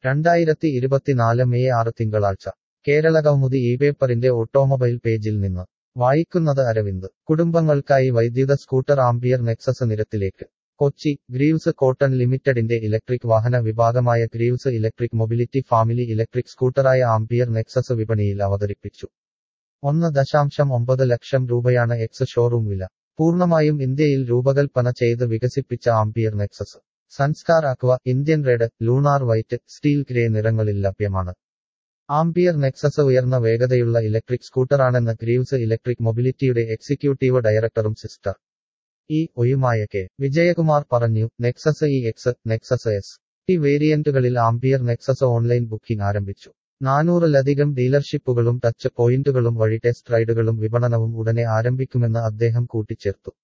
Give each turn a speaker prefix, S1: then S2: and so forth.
S1: രണ്ടായിരത്തി ഇരുപത്തിനാല് മെയ് ആറ് തിങ്കളാഴ്ച കേരള കൗമുദി ഈ പേപ്പറിന്റെ ഓട്ടോമൊബൈൽ പേജിൽ നിന്ന് വായിക്കുന്നത് അരവിന്ദ് കുടുംബങ്ങൾക്കായി വൈദ്യുത സ്കൂട്ടർ ആംപിയർ നെക്സസ് നിരത്തിലേക്ക് കൊച്ചി ഗ്രീവ്സ് കോട്ടൺ ലിമിറ്റഡിന്റെ ഇലക്ട്രിക് വാഹന വിഭാഗമായ Greaves electric mobility family electric സ്കൂട്ടറായ ആംപിയർ നെക്സസ് വിപണിയിൽ അവതരിപ്പിച്ചു ഒന്ന് ദശാംശം ഒമ്പത് ലക്ഷം രൂപയാണ് എക്സ് ഷോറൂം വില പൂർണ്ണമായും ഇന്ത്യയിൽ രൂപകൽപ്പന ചെയ്ത് വികസിപ്പിച്ച Ampere Nexus Zanskar aqua Indian red lunar white steel grey നിറങ്ങളിൽ ലഭ്യമാണ് ആംപിയർ നെക്സസ് ഉയർന്ന വേഗതയുള്ള ഇലക്ട്രിക് സ്കൂട്ടറാണെന്ന് ഗ്രീവ്സ് ഇലക്ട്രിക് മൊബിലിറ്റിയുടെ എക്സിക്യൂട്ടീവ് ഡയറക്ടറും സിസ്റ്റർ ഇ ഒയുമായ കെ വിജയകുമാർ പറഞ്ഞു Nexus E X Nexus S T വേരിയന്റുകളിൽ ആംപിയർ നെക്സസ് ഓൺലൈൻ ബുക്കിംഗ് ആരംഭിച്ചു നാനൂറിലധികം ഡീലർഷിപ്പുകളും ടച്ച് പോയിന്റുകളും വഴി ടെസ്റ്റ് റൈഡുകളും വിപണനവും ഉടനെ ആരംഭിക്കുമെന്ന് അദ്ദേഹം കൂട്ടിച്ചേർത്തു